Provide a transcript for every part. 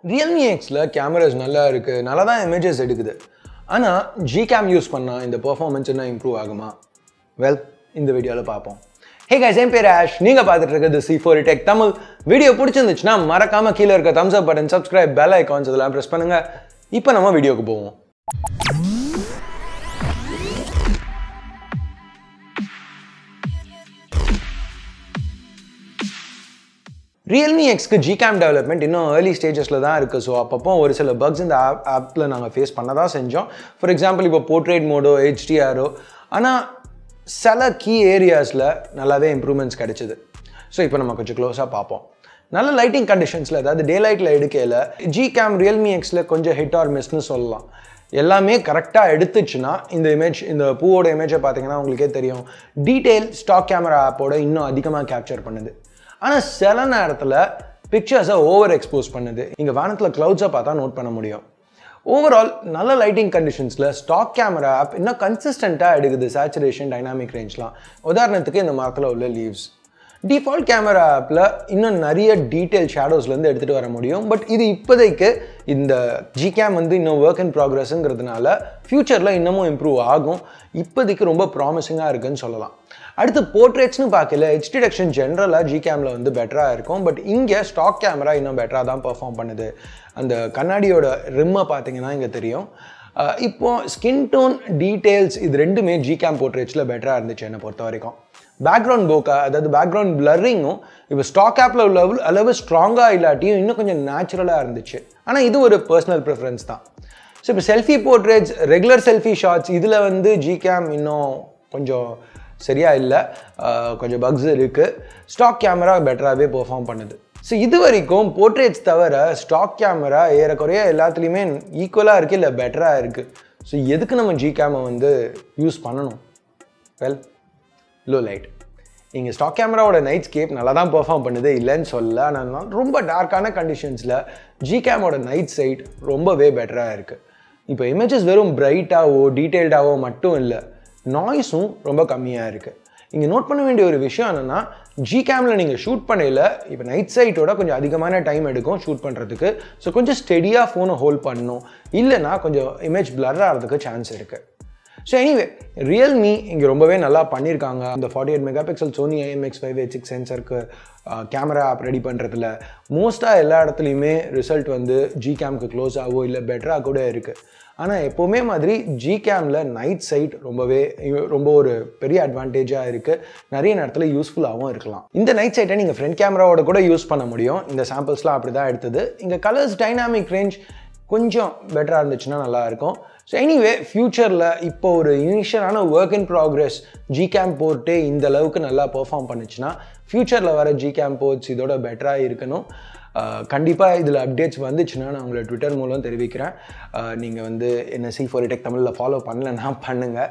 Realme எக்ஸில் cameras நல்லா இருக்குது நல்லா தான் இமேஜஸ் எடுக்குது ஆனால் ஜி கேம் யூஸ் பண்ணால் இந்த பெர்ஃபார்மன்ஸ் என்ன இம்ப்ரூவ் ஆகுமா வெல் இந்த வீடியோவில் பார்ப்போம் ஹே guys என் பேர் ஆஷ் நீங்கள் பார்த்துட்டு இருக்கிறது C four tech Tamil video பிடிச்சிருந்துச்சுன்னா மறக்காமல் கீழே இருக்க thumbs up button subscribe bell icons இதெல்லாம் ப்ரெஸ் பண்ணுங்கள் இப்போ நம்ம வீடியோக்கு போவோம் ரியல்மி எக்ஸ்க்கு ஜிகேம் டெவலப்மெண்ட் இன்னும் ஏர்லி ஸ்டேஜஸில் தான் இருக்குது ஸோ அப்பப்போ ஒரு சில பக்ஸ் இந்த ஆப் ஆப்பில் நாங்கள் ஃபேஸ் பண்ண தான் செஞ்சோம் ஃபார் எக்ஸாம்பிள் இப்போ போர்ட்ரேட் மோடோ ஹெச்டிஆரோ ஆனால் சில கீ ஏரியாஸில் நல்லாவே இம்ப்ரூவ்மெண்ட்ஸ் கிடைச்சிது ஸோ இப்போ நம்ம கொஞ்சம் க்ளோஸாக பார்ப்போம் நல்ல லைட்டிங் கண்டிஷன்ஸில் அதாவது டே லைட்டில் எடுக்கையில் ஜி கேம் ரியல்மி எக்ஸில் கொஞ்சம் ஹிட் ஆர் மிஸ்னு சொல்லலாம் எல்லாமே கரெக்டாக எடுத்துச்சுன்னா இந்த இமேஜ் இந்த பூவோட இமேஜை பார்த்தீங்கன்னா உங்களுக்கே தெரியும் டீட்டெயில் ஸ்டாக் கேமரா ஆப்போட இன்னும் அதிகமாக கேப்சர் பண்ணுது ஆனால் சில நேரத்தில் பிக்சர்ஸை ஓவர் எக்ஸ்போஸ் பண்ணுது இங்கே வானத்தில் க்ளவுட்ஸை பார்த்தா நோட் பண்ண முடியும் ஓவரால் நல்ல லைட்டிங் கண்டிஷன்ஸில் ஸ்டாக் கேமரா ஆப் இன்னும் கன்சிஸ்டண்ட்டாக எடுக்குது சேச்சுரேஷன் டைனாமிக் ரேஞ்ச்லாம் உதாரணத்துக்கு இந்த மரத்தில் உள்ள லீவ்ஸ் டிஃபால்ட் கேமரா ஆப்பில் இன்னும் நிறைய டீட்டெயில் ஷேடோஸ்லேருந்து எடுத்துகிட்டு வர முடியும் பட் இது இப்போதைக்கு இந்த ஜிகேம் வந்து இன்னும் ஒர்க் இன் ப்ராக்ரஸ்ங்கிறதுனால ஃப்யூச்சரில் இன்னமும் இம்ப்ரூவ் ஆகும் இப்போதைக்கு ரொம்ப ப்ராமிசிங்காக இருக்குன்னு சொல்லலாம் அடுத்து போர்ட்ரேட்ஸ்னு பார்க்கல ஹெச் டிடெக்ஷன் ஜென்ரலாக ஜி கேமில் வந்து பெட்டராக இருக்கும் பட் இங்கே ஸ்டாக் கேமரா இன்னும் பெட்டராக தான் பெர்ஃபார்ம் பண்ணுது அந்த கண்ணாடியோட ரிம்மை பார்த்தீங்கன்னா இங்கே தெரியும் அஹ் இப்போ ஸ்கின் டோன் டீட்டெயில்ஸ் இது ரெண்டுமே ஜி கேம் போர்ட்ரேட்ஸில் பெட்டராக இருந்துச்சு என்னை பொறுத்த வரைக்கும் பேக்ரவுண்ட் போக்கா அதாவது பேக்ரவுண்ட் பிளரிங்கும் இப்போ ஸ்டாக் ஆப்பில் உள்ள அளவு ஸ்ட்ராங்காக இல்லாட்டியும் இன்னும் கொஞ்சம் நேச்சுரலாக இருந்துச்சு ஆனால் இது ஒரு பர்சனல் ப்ரிஃபரன்ஸ் தான் ஸோ இப்போ selfie portraits regular selfie shots இதில் வந்து ஜி கேம் இன்னும் கொஞ்சம் சரியா இல்லை கொஞ்சம் பக்ஸ் இருக்குது ஸ்டாக் கேமரா பெட்டராகவே பெர்ஃபார்ம் பண்ணுது ஸோ இது வரைக்கும் போர்ட்ரேட்ஸ் தவிர ஸ்டாக் கேமரா ஏறக்குறைய எல்லாத்துலேயுமே ஈக்குவலாக இருக்குது இல்லை பெட்டராக இருக்குது ஸோ எதுக்கு நம்ம ஜி கேமை வந்து யூஸ் பண்ணணும் வெல் லோ லைட் இங்கே ஸ்டாக் கேமராவோட நைட் ஸ்கேப் நல்லா தான் பெர்ஃபார்ம் பண்ணுது இல்லைன்னு சொல்ல ஆனால் ரொம்ப டார்க்கான கண்டிஷன்ஸில் ஜி கேமோட நைட் சைட் ரொம்பவே பெட்டராக இருக்குது இப்போ இமேஜஸ் வெறும் பிரைட்டாவோ டீட்டெயில்டாவோ மட்டும் இல்லை நாய்ஸும் ரொம்ப கம்மியாக இருக்குது இங்கே நோட் பண்ண வேண்டிய ஒரு விஷயம் என்னென்னா ஜி கேமில் நீங்கள் ஷூட் பண்ணையில் இப்போ நைட் சைட்டோட கொஞ்சம் அதிகமான டைம் எடுக்கும் ஷூட் பண்ணுறதுக்கு ஸோ கொஞ்சம் ஸ்டெடியாக ஃபோனை ஹோல்ட் பண்ணணும் இல்லைனா கொஞ்சம் இமேஜ் பிளர் ஆகிறதுக்கு சான்ஸ் இருக்குது ஸோ எனிவே ரியல்மி இங்கே ரொம்பவே நல்லா பண்ணியிருக்காங்க அந்த forty eight mega pixel Sony IMX five eight six சென்சருக்கு கேமரா ஆப் ரெடி பண்ணுறதுல மோஸ்ட்டாக எல்லா இடத்துலையுமே ரிசல்ட் வந்து ஜி கேம்க்கு க்ளோஸ் ஆகவோ இல்லை பெட்டராக கூட இருக்குது ஆனால் எப்போவுமே மாதிரி ஜி கேமில் நைட் சைட் ரொம்பவே ரொம்ப ஒரு பெரிய அட்வான்டேஜாக இருக்குது நிறைய நேரத்தில் யூஸ்ஃபுல்லாகவும் இருக்கலாம் இந்த நைட் சைட்டை நீங்கள் ஃப்ரண்ட் கேமராவோட கூட யூஸ் பண்ண முடியும் இந்த சாம்பிள்ஸ்லாம் அப்படி தான் எடுத்தது இங்கே கலர்ஸ் டைனாமிக் ரேஞ்ச் கொஞ்சம் பெட்டராக இருந்துச்சுன்னா நல்லாயிருக்கும் ஸோ எனிவே ஃப்யூச்சரில் இப்போ ஒரு இனிஷியலான work in progress G cam போர்ட்டே இந்த அளவுக்கு நல்லா பெர்ஃபார்ம் பண்ணுச்சுன்னா ஃப்யூச்சரில் வர ஜி கேம் போர்ட்ஸ் இதோட பெட்டராக இருக்கணும் கண்டிப்பாக இதில் அப்டேட்ஸ் வந்துச்சுன்னா நான் உங்களை ட்விட்டர் மூலம் தெரிவிக்கிறேன் நீங்கள் வந்து என்ன சி ஃபோர் டெக் தமிழில் ஃபாலோ பண்ணலன்னா பண்ணுங்கள்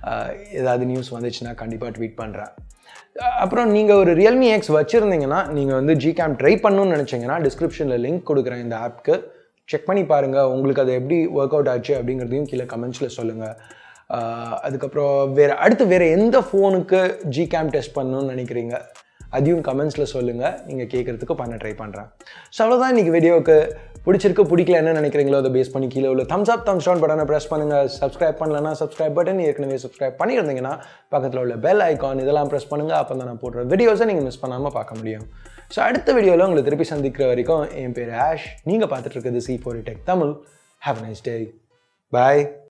ஏதாவது நியூஸ் வந்துச்சுன்னா கண்டிப்பாக ட்வீட் பண்ணுறேன் அப்புறம் நீங்கள் ஒரு ரியல்மி எக்ஸ் வச்சுருந்தீங்கன்னா நீங்கள் வந்து ஜி கேம் ட்ரை பண்ணணும்னு நினச்சிங்கன்னா டிஸ்கிரிப்ஷனில் லிங்க் கொடுக்குறேன் இந்த ஆப்க்கு செக் பண்ணி பாருங்கள் உங்களுக்கு அது எப்படி ஒர்க் அவுட் ஆச்சு அப்படிங்கிறதையும் கீழே கமெண்ட்ஸில் சொல்லுங்கள் அதுக்கப்புறம் வேறு அடுத்து வேறு எந்த ஃபோனுக்கு ஜி கேம் டெஸ்ட் பண்ணணும்னு நினைக்கிறீங்க அதையும் கமெண்ட்ஸில் சொல்லுங்கள் நீங்கள் கேட்குறதுக்கு பண்ண ட்ரை பண்ணுறேன் ஸோ அவ்வளோதான் இன்றைக்கி வீடியோவுக்கு பிடிச்சிருக்கு பிடிக்கல என்ன நினைக்கிறீங்களோ அதை பேஸ் பண்ணி கீழே உள்ள தம்ஸ் அப் தம்ஸ் டவுன் பட்டனை ப்ரெஸ் பண்ணுங்கள் சப்ஸ்கிரைப் பண்ணலன்னா சப்ஸ்கிரைப் பட்டன் ஏற்கனவே சப்ஸ்கிரைப் பண்ணியிருந்தீங்கன்னா பக்கத்தில் உள்ள பெல் ஐக்கான் இதெல்லாம் ப்ரெஸ் பண்ணுங்கள் அப்போ தான் நான் போடுற வீடியோஸை நீங்கள் மிஸ் பண்ணாமல் பார்க்க முடியும் ஸோ அடுத்த வீடியோவில் உங்களை திருப்பி சந்திக்கிற வரைக்கும் என் பேர் ஆஷ் நீங்கள் பார்த்துட்டு இருக்கிறது C four tech Tamil have nice day bye